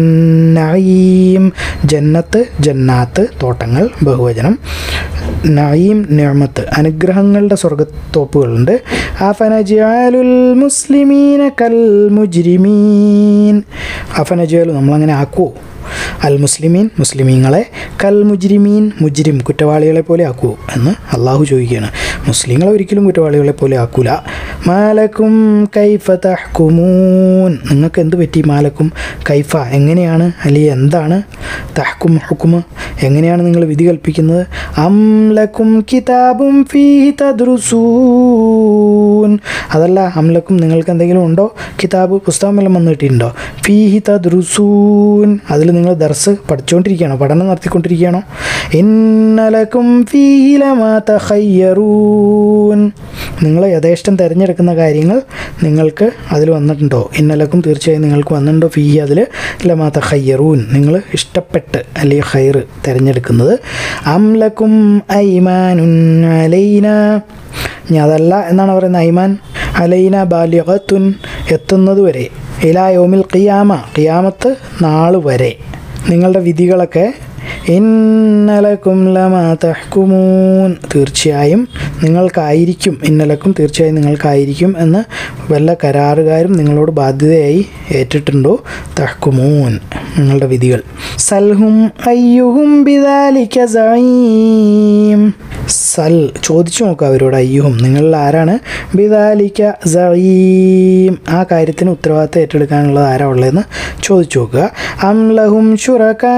നഈം ജന്നത്ത് ജന്നാത്ത് തോട്ടങ്ങൾ ബഹുവചനം നഈം നിഅമത്ത് അനുഗ്രഹങ്ങളുടെ സ്വർഗത്തോപ്പുകളുണ്ട് അഫനജാലുൽ മുസ്ലിമീന കൽ മുജ്രിമീൻ അഫനജാലു നമ്മളങ്ങനെ ആക്കുമോ അൽ മുസ്ലിമീൻ മുസ്ലിമീങ്ങളെ കൽ മുജ്രിമീൻ മുജ്രിം കുറ്റവാളികളെ പോലെ ആക്കുമോ എന്ന് അള്ളാഹു ചോദിക്കുകയാണ് മുസ്ലിങ്ങളെ ഒരിക്കലും കുറ്റവാളികളെ പോലെ ആക്കൂല മാലക്കും കൈഫ തഹ്കുമൂൻ നിങ്ങൾക്ക് എന്ത് പറ്റി മാലക്കും കൈഫ എങ്ങനെയാണ് അല്ലെങ്കിൽ എന്താണ് തഹ്കും ഹുക്കുമ് എങ്ങനെയാണ് നിങ്ങൾ വിധി കൽപ്പിക്കുന്നത് അംലക്കും കിതാബും ഫീ തദ്രുസൂൻ അതല്ല അംലക്കും നിങ്ങൾക്ക് എന്തെങ്കിലും ഉണ്ടോ കിതാബ് പുസ്തകം വല്ലതും വന്ന് കിട്ടിയിട്ടുണ്ടോ ഫീഹി തദ്രുസൂൻ അതിൽ നിങ്ങൾ ദർസ് പഠിച്ചുകൊണ്ടിരിക്കുകയാണോ പഠനം നടത്തിക്കൊണ്ടിരിക്കുകയാണോ ഇന്നലക്കും ഫീലമാ തഖയ്യറൂൻ നിങ്ങൾ യഥേഷ്ടം തിരഞ്ഞെടുക്കുന്ന കാര്യങ്ങൾ നിങ്ങൾക്ക് അതിൽ വന്നിട്ടുണ്ടോ ഇന്നലക്കും തീർച്ചയായും നിങ്ങൾക്ക് വന്നിട്ടുണ്ടോ ഫീ അതിൽ ലമാ തഖയ്യറൂൻ നിങ്ങൾ ഇഷ്ടപ്പെട്ട് അല്ലെങ്കിൽ ഹൈർ തിരഞ്ഞെടുക്കുന്നത് അംലക്കും ഐമാനുൻ അലൈന ഇനി അതല്ല എന്നാണ് പറയുന്നത് ഐമാൻ അലൈന ബാല്യത്തുൻ എത്തുന്നത് വരെ ഇലാ യോമിൽ ഖിയാമ ഖിയാമത്ത് നാൾ വരെ നിങ്ങളുടെ വിധികളൊക്കെ ഇന്നലക്കും ലമാ തഹ്കുമൂൻ തീർച്ചയായും നിങ്ങൾക്കായിരിക്കും ഇന്നലക്കും തീർച്ചയായും നിങ്ങൾക്കായിരിക്കും എന്ന് വല്ല കരാറുകാരും നിങ്ങളോട് ബാധ്യതയായി ഏറ്റിട്ടുണ്ടോ തഹ്കുമൂൻ നിങ്ങളുടെ വിധികൾ സൽഹും അയ്യുഹും ബിദാലിക സഈം സൽ ചോദിച്ചു നോക്കുക അവരോട് അയ്യുഹും നിങ്ങളിൽ ആരാണ് ബിദാലിക്ക സഈം ആ കാര്യത്തിന് ഉത്തരവാദിത്തം ഏറ്റെടുക്കാനുള്ളത് ആരാ ഉള്ളതെന്ന് ചോദിച്ചു നോക്കുക അംലഹും ഷുറക്കാ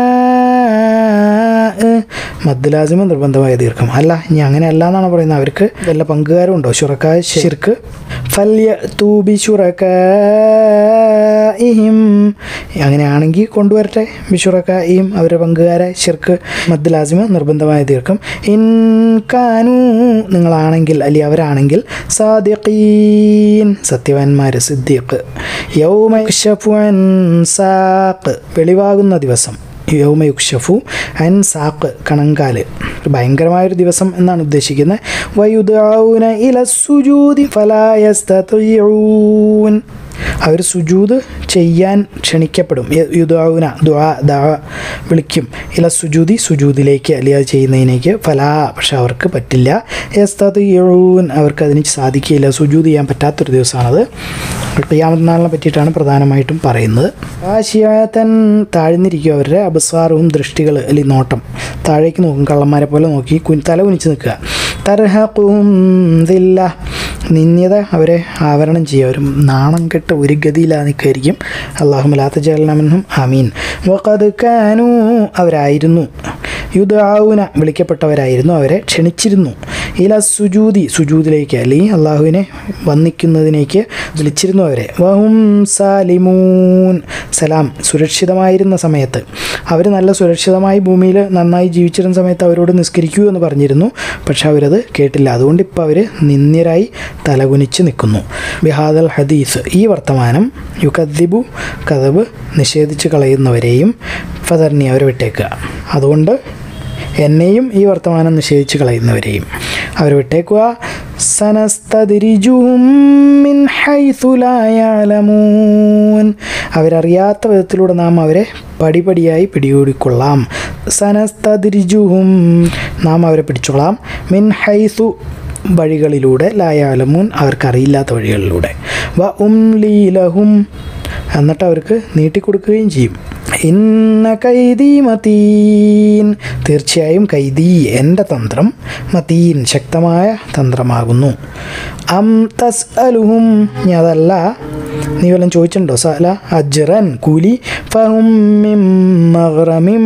മദ്ദലാസിമ നിർബന്ധമായ ദീർഘം അല്ല ഇനി അങ്ങനെയല്ല എന്നാണ് പറയുന്നത് അവർക്ക് വല്ല പങ്കുകാരും ഉണ്ടോ ഷുറക്ക ശിർക്ക് ഫല്യ തൂബി ഷുറക്കും അങ്ങനെയാണെങ്കിൽ കൊണ്ടുവരട്ടെ ബിഷുറക്കും അവരുടെ പങ്കുകാരെ ശിർക്ക് മദ്ദലാസിമ നിർബന്ധമായ ദീർഘം ഇൻ കാനു നിങ്ങളാണെങ്കിൽ അല്ലെ അവരാണെങ്കിൽ സാദിഖീൻ സത്യവാന്മാർ സിദ്ദീഖ് യൗമ സാഖ് വെളിവാകുന്ന ദിവസം യൗമയുക്ഷഫു അൻ സാക്ക് കണങ്കാല് ഒരു ഭയങ്കരമായൊരു ദിവസം എന്നാണ് ഉദ്ദേശിക്കുന്നത് വയുദൗന ഇല സുജൂതി ഫലായസ്തൂൻ അവർ സുജൂദ് ചെയ്യാൻ ക്ഷണിക്കപ്പെടും യ- യുദാവുന ദുആ ദാ വിളിക്കും ഇല സുജൂദി സുജൂദിലേക്ക് അല്ലെങ്കിൽ അത് ചെയ്യുന്നതിനേക്ക് ഫലാ പക്ഷെ അവർക്ക് പറ്റില്ല യസ്തൂൻ അവർക്ക് അതിന് സാധിക്കില്ല സുജൂദ് ചെയ്യാൻ പറ്റാത്തൊരു ദിവസമാണത് ഖിയാമത്ത് നാളിനെ പറ്റിയിട്ടാണ് പ്രധാനമായിട്ടും പറയുന്നത് ആശയത്തൻ താഴ്ന്നിരിക്കും അവരുടെ അബസാറും ദൃഷ്ടികൾ അല്ലെങ്കിൽ നോട്ടം താഴേക്ക് നോക്കും കള്ളന്മാരെ പോലെ നോക്കി കുൻ തല കുനിച്ച് നിൽക്കുക തർഹഖും ദില്ല നിന്യത അവരെ ആവരണം ചെയ്യുക അവർ നാണം കെട്ട് ഒരു ഗതിയില്ലാതെ നിൽക്കുകയായിരിക്കും അള്ളാഹുമലാത്ത ജലനമെന്നും അമീൻ വഖദ് കാനു അവരായിരുന്നു യുദാവുന വിളിക്കപ്പെട്ടവരായിരുന്നു അവരെ ക്ഷണിച്ചിരുന്നു ഇല സുജൂതി സുജൂദിലേക്ക് അല്ലെങ്കിൽ അള്ളാഹുവിനെ വന്നിക്കുന്നതിനേക്ക് വിളിച്ചിരുന്നു അവരെ വഹും സാലിമൂൻ സലാം സുരക്ഷിതമായിരുന്ന സമയത്ത് അവർ നല്ല സുരക്ഷിതമായി ഭൂമിയിൽ നന്നായി ജീവിച്ചിരുന്ന സമയത്ത് അവരോട് നിസ്കരിക്കൂ എന്ന് പറഞ്ഞിരുന്നു പക്ഷെ അവരത് കേട്ടില്ല അതുകൊണ്ട് ഇപ്പോൾ അവർ നിന്ദ്യരായി തലകുനിച്ച് നിൽക്കുന്നു ബിഹാദൽ ഹദീസ് ഈ വർത്തമാനം യുക്കദ്ദിബു കഥബ് നിഷേധിച്ച് കളയുന്നവരെയും ഫതർണി അവരെ വിട്ടേക്കുക അതുകൊണ്ട് എന്നെയും ഈ വർത്തമാനം നിഷേധിച്ച് കളയുന്നവരെയും അവർ വിട്ടേക്കുക സനസ്തതിരിജുഹും മിൻ ഹൈഥു ലാ യഅലമൂൻ അവരറിയാത്ത വിധത്തിലൂടെ നാം അവരെ പടിപടിയായി പിടികൂടിക്കൊള്ളാം സനസ്തതിരിജുഹും നാം അവരെ പിടിച്ചോളാം മിൻ ഹൈസു വഴികളിലൂടെ ലായാലമൂൻ അവർക്കറിയില്ലാത്ത വഴികളിലൂടെ വ ഉം ലീലഹും എന്നിട്ട് അവർക്ക് നീട്ടിക്കൊടുക്കുകയും ചെയ്യും ഇന്ന കൈദി മതീൻ തീർച്ചയായും കൈദി എൻ്റെ തന്ത്രം മതീൻ ശക്തമായ തന്ത്രമാകുന്നു അം തസ് അലുഹും ഇനി അതല്ല നീ വല്ലതും ചോദിച്ചിട്ടുണ്ടോ സല അജ്റൻ കൂലി ഫഹും മിൻ മഗ്റമിൻ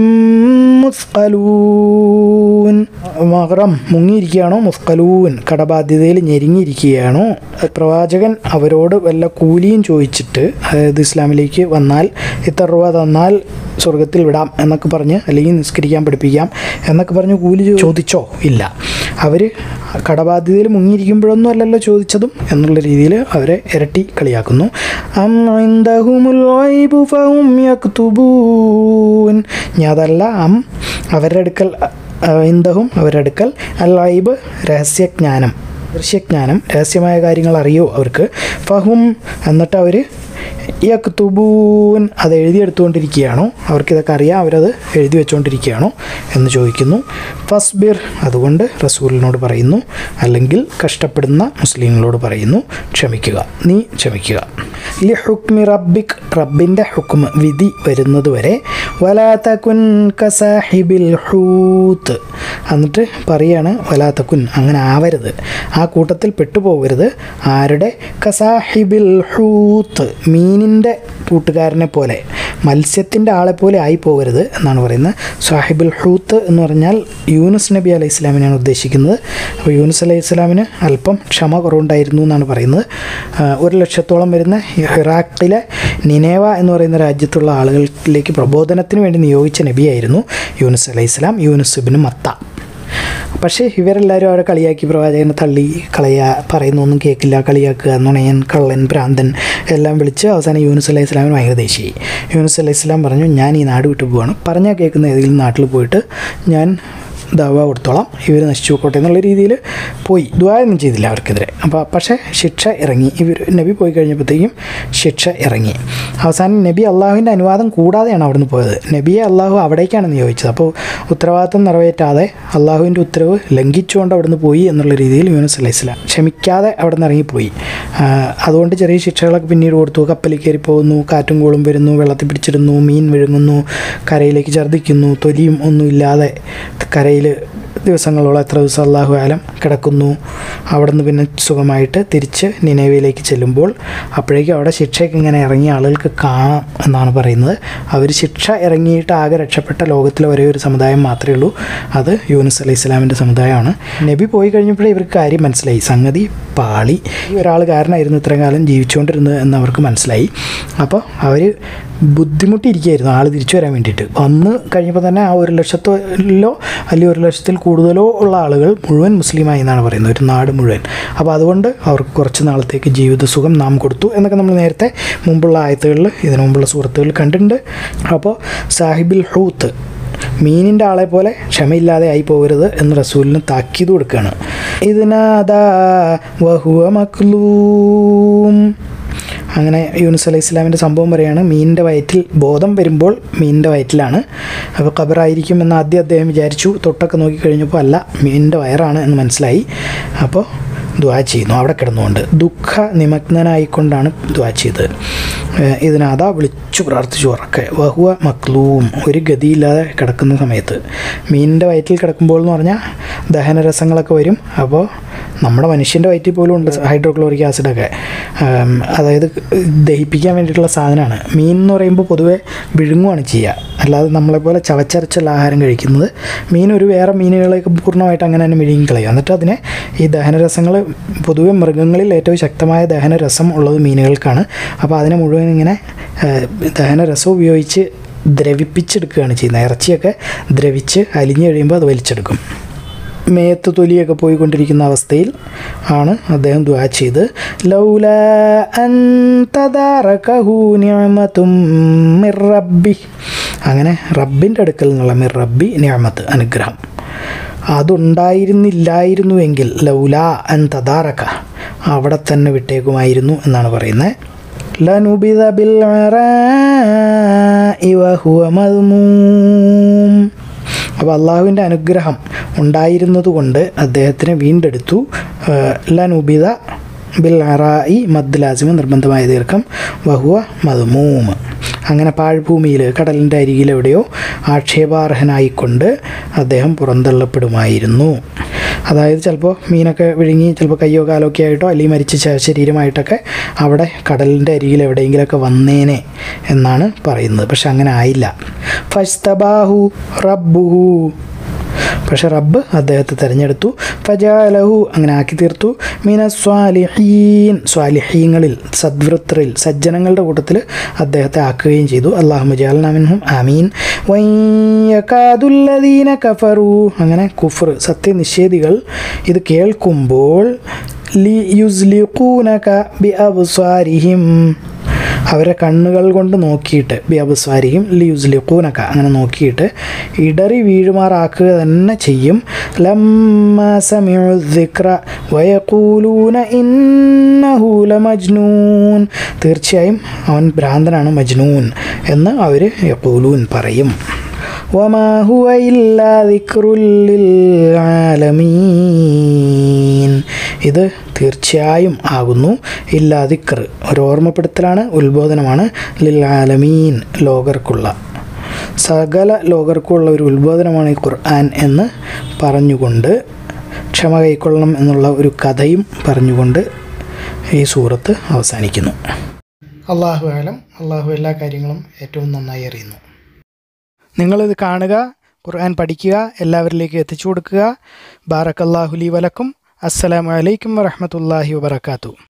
മുസ്ഖലൂൻ മഗ്റം മുങ്ങിയിരിക്കുകയാണോ മുസ്ഖലൂൻ കടബാധ്യതയിൽ ഞെരുങ്ങിയിരിക്കുകയാണോ പ്രവാചകൻ അവരോട് വല്ല കൂലിയും ചോദിച്ചിട്ട് അതായത് ഇസ്ലാമിലേക്ക് വന്നാൽ ഇത്ര രൂപ തന്നാൽ സ്വർഗത്തിൽ വിടാം എന്നൊക്കെ പറഞ്ഞ് അല്ലെങ്കിൽ നിസ്കരിക്കാൻ പഠിപ്പിക്കാം എന്നൊക്കെ പറഞ്ഞ് കൂലി ചോ- ചോദിച്ചോ ഇല്ല അവർ കടബാധ്യതയിൽ മുങ്ങിയിരിക്കുമ്പോഴൊന്നും അല്ലല്ലോ ചോദിച്ചതും എന്നുള്ള രീതിയിൽ അവരെ ഇരട്ടി കളിയാക്കുന്നു അം ഇൻദഹുമുൽ ഗൈബു ഫഹും യക്തുബൂൻ ഇനി അതല്ല അം അവരുടെ അടുക്കൽ ഇന്ദഹും അവരുടെ അടുക്കൽ അൽ ഐബ് രഹസ്യജ്ഞാനം ദൃശ്യജ്ഞാനം രഹസ്യമായ കാര്യങ്ങൾ അറിയോ അവർക്ക് ഫഹും എന്നിട്ട് അവർ യക്തുബൂൻ അത് എഴുതിയെടുത്തുകൊണ്ടിരിക്കുകയാണോ അവർക്കിതൊക്കെ അറിയാം അവരത് എഴുതി വെച്ചുകൊണ്ടിരിക്കുകയാണോ എന്ന് ചോദിക്കുന്നു ഫസ്ബിർ അതുകൊണ്ട് റസൂലിനോട് പറയുന്നു അല്ലെങ്കിൽ കഷ്ടപ്പെടുന്ന മുസ്ലിങ്ങളോട് പറയുന്നു ക്ഷമിക്കുക നീ ക്ഷമിക്കുക ലി ഹുക്മി റബ്ബിക് റബ്ബിൻ്റെ ഹുക്മ വിധി വരുന്നത് വരെ വലാത്തക്കുൻ കസാഹിബിൽ ഹൂത്ത് എന്നിട്ട് പറയാണ് വലാത്തക്കുൻ അങ്ങനെ ആവരുത് ആ കൂട്ടത്തിൽ പെട്ടുപോകരുത് ആരുടെ കസാഹിബിൽ ഹൂത്ത് മീനിൻ്റെ കൂട്ടുകാരനെ പോലെ മത്സ്യത്തിൻ്റെ ആളെ പോലെ ആയി പോകരുത് എന്നാണ് പറയുന്നത് സാഹിബുൽ ഹൂത്ത് എന്ന് പറഞ്ഞാൽ യൂനുസ് നബി അലൈഹി ഇസ്ലാമിനെയാണ് ഉദ്ദേശിക്കുന്നത് അപ്പോൾ യൂനുസ് അലൈഹി ഇസ്ലാമിന് അല്പം ക്ഷമ കുറവുണ്ടായിരുന്നു എന്നാണ് പറയുന്നത് ആ, ഒരു ലക്ഷത്തോളം വരുന്ന ഇറാഖിലെ നിനേവ എന്ന് പറയുന്ന രാജ്യത്തുള്ള ആളുകളിലേക്ക് പ്രബോധനത്തിന് വേണ്ടി നിയോഗിച്ച നബിയായിരുന്നു യൂനുസ് അലൈഹി ഇസ്ലാം യൂനുസ് ഇബ്നു മത്ത പക്ഷേ ഇവരെല്ലാവരും അവരെ കളിയാക്കി പ്രവാചകനെ തള്ളി കളയുക പറയുന്നൊന്നും കേൾക്കില്ല കളിയാക്കുക നുണയൻ കള്ളൻ ഭ്രാന്തൻ എല്ലാം വിളിച്ച് അവസാനം യൂനുസ് അലൈഹി ഇസ്ലാമിന് ഭയങ്കര ദേഷ്യമായി യൂനുസ് അലൈഹി ഇസ്ലാം പറഞ്ഞു ഞാൻ ഈ നാട് വിട്ടു പോവാണ് പറഞ്ഞാൽ കേൾക്കുന്ന ഏതെങ്കിലും നാട്ടിൽ പോയിട്ട് ഞാൻ ദവ കൊടുത്തോളാം ഇവർ നശിച്ചു പോക്കോട്ടെ എന്നുള്ള രീതിയിൽ പോയി ദ്വായൊന്നും ചെയ്തില്ല അവർക്കെതിരെ അപ്പോൾ പക്ഷേ ശിക്ഷ ഇറങ്ങി ഇവർ നബി പോയി കഴിഞ്ഞപ്പോഴത്തേക്കും ശിക്ഷ ഇറങ്ങി അവസാനം നബി അള്ളാഹുവിൻ്റെ അനുവാദം കൂടാതെയാണ് അവിടുന്ന് പോയത് നബിയെ അള്ളാഹു അവിടേക്കാണ് നിയോഗിച്ചത് അപ്പോൾ ഉത്തരവാദിത്തം നിറവേറ്റാതെ അള്ളാഹുവിൻ്റെ ഉത്തരവ് ലംഘിച്ചുകൊണ്ട് അവിടുന്ന് പോയി എന്നുള്ള രീതിയിൽ യൂനുസ് അലൈഹി സ്വലാം ക്ഷമിക്കാതെ അവിടെ നിന്ന് ഇറങ്ങിപ്പോയി ആ, അതുകൊണ്ട് ചെറിയ ശിക്ഷകളൊക്കെ പിന്നീട് കൊടുത്തു കപ്പലിൽ കയറി പോകുന്നു കാറ്റും കോളും വരുന്നു വെള്ളത്തിൽ പിടിച്ചിടുന്നു മീൻ വിഴുങ്ങുന്നു കരയിലേക്ക് ഛർദ്ദിക്കുന്നു തൊലിയും ഒന്നുമില്ലാതെ കരയിൽ ദിവസങ്ങളോളം എത്ര ദിവസം അള്ളാഹു ആലം കിടക്കുന്നു അവിടുന്ന് പിന്നെ സുഖമായിട്ട് തിരിച്ച് നിലവിലേക്ക് ചെല്ലുമ്പോൾ അപ്പോഴേക്കും അവിടെ ശിക്ഷയ്ക്ക് ഇങ്ങനെ ഇറങ്ങിയ ആളുകൾക്ക് കാണാം എന്നാണ് പറയുന്നത് അവർ ശിക്ഷ ഇറങ്ങിയിട്ട് ആകെ രക്ഷപ്പെട്ട ലോകത്തിലെ ഒരേ ഒരു സമുദായം മാത്രമേ ഉള്ളൂ അത് യൂനുസ് അലൈഹി ഇസ്ലാമിൻ്റെ സമുദായമാണ് നബി പോയി കഴിഞ്ഞപ്പോഴേ ഇവർക്ക് കാര്യം മനസ്സിലായി സംഗതി പാളി ഈ ഒരാൾ കാരണമായിരുന്നു ഇത്രയും കാലം ജീവിച്ചുകൊണ്ടിരുന്നത് എന്ന് അവർക്ക് മനസ്സിലായി അപ്പോൾ അവർ ബുദ്ധിമുട്ടിയിരിക്കുകയായിരുന്നു ആൾ തിരിച്ചു വരാൻ വേണ്ടിയിട്ട് വന്ന് കഴിഞ്ഞപ്പോൾ തന്നെ ആ ഒരു ലക്ഷത്തിലോ അല്ലെങ്കിൽ ഒരു ലക്ഷത്തിൽ കൂടുതലോ ഉള്ള ആളുകൾ മുഴുവൻ മുസ്ലിമായി എന്നാണ് പറയുന്നത് ഒരു നാട് മുഴുവൻ അപ്പോൾ അതുകൊണ്ട് അവർക്ക് കുറച്ച് നാളത്തേക്ക് ജീവിത സുഖം നാം കൊടുത്തു എന്നൊക്കെ നമ്മൾ നേരത്തെ മുമ്പുള്ള ആയത്തുകളിൽ ഇതിനു മുമ്പുള്ള സുഹൃത്തുക്കൾ കണ്ടിട്ടുണ്ട് അപ്പോൾ സാഹിബിൽ ഹൂത്ത് മീനിൻ്റെ ആളെ പോലെ ക്ഷമയില്ലാതെ ആയി പോകരുത് എന്ന് റസൂലിന് താക്കീത് കൊടുക്കുകയാണ് ഇതിനാദാ വഹുവ മക്ലൂം അങ്ങനെ യൂനുസ് അലൈഹി ഇസ്ലാമിൻ്റെ സംഭവം പറയുകയാണ് മീനിൻ്റെ വയറ്റിൽ ബോധം വരുമ്പോൾ മീനിൻ്റെ വയറ്റിലാണ് അപ്പോൾ ഖബറായിരിക്കും എന്ന് ആദ്യം അദ്ദേഹം വിചാരിച്ചു തൊട്ടൊക്കെ നോക്കിക്കഴിഞ്ഞപ്പോൾ അല്ല മീനിൻ്റെ വയറാണ് എന്ന് മനസ്സിലായി അപ്പോൾ ദ്വാ ചെയ്യുന്നു അവിടെ കിടന്നുകൊണ്ട് ദുഃഖ നിമഗ്നനായിക്കൊണ്ടാണ് ദ്വാ ചെയ്തത് ഏഹ് ഇതിനാഥാ വിളിച്ചു പ്രാർത്ഥിച്ചു ഉറക്കെ വഹുവ മക്ലൂം ഒരു ഗതിയില്ലാതെ കിടക്കുന്ന സമയത്ത് മീനിൻ്റെ വയറ്റിൽ കിടക്കുമ്പോൾ എന്ന് പറഞ്ഞാൽ ദഹനരസങ്ങളൊക്കെ വരും അപ്പോൾ നമ്മുടെ മനുഷ്യൻ്റെ വയറ്റിൽ പോലും ഉണ്ട് ഹൈഡ്രോക്ലോറിക് ആസിഡൊക്കെ ആം, അതായത് ദഹിപ്പിക്കാൻ വേണ്ടിയിട്ടുള്ള സാധനമാണ് മീൻ എന്ന് പറയുമ്പോൾ പൊതുവേ വിഴുങ്ങുകയാണ് ചെയ്യുക അല്ലാതെ നമ്മളെപ്പോലെ ചവച്ചരച്ചുള്ള ആഹാരം കഴിക്കുന്നത് മീൻ ഒരു വേറെ മീനുകളെയൊക്കെ പൂർണ്ണമായിട്ട് അങ്ങനെ തന്നെ വിഴുങ്ങി കളയും എന്നിട്ട് അതിനെ ഈ ദഹനരസങ്ങൾ പൊതുവെ മൃഗങ്ങളിൽ ഏറ്റവും ശക്തമായ ദഹനരസം ഉള്ളത് മീനുകൾക്കാണ് അപ്പോൾ അതിനെ മുഴുവൻ ഇങ്ങനെ ഏഹ്, ദഹനരസം ഉപയോഗിച്ച് ദ്രവിപ്പിച്ചെടുക്കുകയാണ് ചെയ്യുന്നത് ഇറച്ചിയൊക്കെ ദ്രവിച്ച് അലിഞ്ഞു കഴിയുമ്പോൾ അത് വലിച്ചെടുക്കും മേത്ത് തൊലിയൊക്കെ പോയിക്കൊണ്ടിരിക്കുന്ന അവസ്ഥയിൽ ആണ് അദ്ദേഹം ദ്വാ ചെയ്ത് ലൗല അൻ തദാറകഹു നിഅമതും മിർ റബ്ബി അങ്ങനെ റബ്ബിൻ്റെ അടുക്കൽ നിന്നുള്ള മിർ റബ്ബി നിഅമത്ത് അനുഗ്രഹം അതുണ്ടായിരുന്നില്ലായിരുന്നുവെങ്കിൽ ലൗല അൻ തദാറക അവിടെ തന്നെ വിട്ടേക്കുമായിരുന്നു എന്നാണ് പറയുന്നത് ലനുബിദ ബിൽ വഹുവ മദ്മൂം അപ്പോൾ അള്ളാഹുവിൻ്റെ അനുഗ്രഹം ഉണ്ടായിരുന്നതുകൊണ്ട് അദ്ദേഹത്തിനെ വീണ്ടെടുത്തു ലനുബിത ബിൽ അറായി മദ് ലാസിമ നിർബന്ധമായ ദീർഘം വഹുവ മദ്മൂം അങ്ങനെ പാഴ്ഭൂമിയിൽ കടലിൻ്റെ അരികിൽ എവിടെയോ ആക്ഷേപാർഹനായിക്കൊണ്ട് അദ്ദേഹം പുറന്തള്ളപ്പെടുമായിരുന്നു അതായത് ചിലപ്പോൾ മീനൊക്കെ വിഴുങ്ങി ചിലപ്പോൾ കയ്യോ കാലോ ഒക്കെ ആയിട്ടോ അല്ലെങ്കിൽ മരിച്ച ശ- ശരീരമായിട്ടൊക്കെ അവിടെ കടലിൻ്റെ അരികിൽ എവിടെയെങ്കിലുമൊക്കെ വന്നേനെ എന്നാണ് പറയുന്നത് പക്ഷെ അങ്ങനെ ആയില്ല ഫസ്തബാഹു റബ്ബുഹു പക്ഷെ റബ്ബ് അദ്ദേഹത്തെ തിരഞ്ഞെടുത്തു ഫജാലഹു അങ്ങനെ ആക്കി തീർത്തു മീന സ്വാലിഹീൻ സ്വാലിഹീങ്ങളിൽ സദ്വൃത്തറിൽ സജ്ജനങ്ങളുടെ കൂട്ടത്തിൽ അദ്ദേഹത്തെ ആക്കുകയും ചെയ്തു അള്ളാഹു മുജാലിനും ആമീൻ വയ്യക്കാതുല്ലദീന കഫറു അങ്ങനെ കുഫർ സത്യനിഷേധികൾ ഇത് കേൾക്കുമ്പോൾ ലി യുസ്ലിഖൂനക ബി അബ്സാരിഹിം അവരെ കണ്ണുകൾ കൊണ്ട് നോക്കിയിട്ട് ബി അബുസ്വാരിയും ലിയുസ്ലിഖൂനക്ക അങ്ങനെ നോക്കിയിട്ട് ഇടറി വീഴുമാറാക്കുക തന്നെ ചെയ്യും ലമ്മ സമിഉ ദിക്ര വയഖൂലൂന ഇന്നഹു ലമജ്നൂൻ തീർച്ചയായും അവൻ ഭ്രാന്തനാണ് മജ്നൂൻ എന്ന് അവർ യഖൂലൂൻ പറയും വമാ ഹുവ ഇല്ലാ ദിക്റുൽ ലിൽആലമീൻ ഇത് തീർച്ചയായും ആകുന്നു ഇല്ലാ ദിക്ർ ഒരു ഓർമ്മപ്പെടുത്തലാണ് ഉത്ബോധനമാണ് ലിൽ ആലമീൻ ലോകർക്കുള്ള സകല ലോകർക്കുള്ള ഒരു ഉത്ബോധനമാണ് ഈ ഖുർആൻ എന്ന് പറഞ്ഞുകൊണ്ട് ക്ഷമ കൈക്കൊള്ളണം എന്നുള്ള ഒരു കഥയും പറഞ്ഞുകൊണ്ട് ഈ സൂറത്ത് അവസാനിക്കുന്നു അള്ളാഹു ആലം അള്ളാഹു എല്ലാ കാര്യങ്ങളും ഏറ്റവും നന്നായി അറിയുന്നു നിങ്ങളിത് കാണുക ഖുർആൻ പഠിക്കുക എല്ലാവരിലേക്കും എത്തിച്ചു കൊടുക്കുക ബാറക്കല്ലാഹുലി വലക്കും അസ്സലാമു അലൈക്കും വറഹമത്തല്ലാഹി വബർക്കാത്തു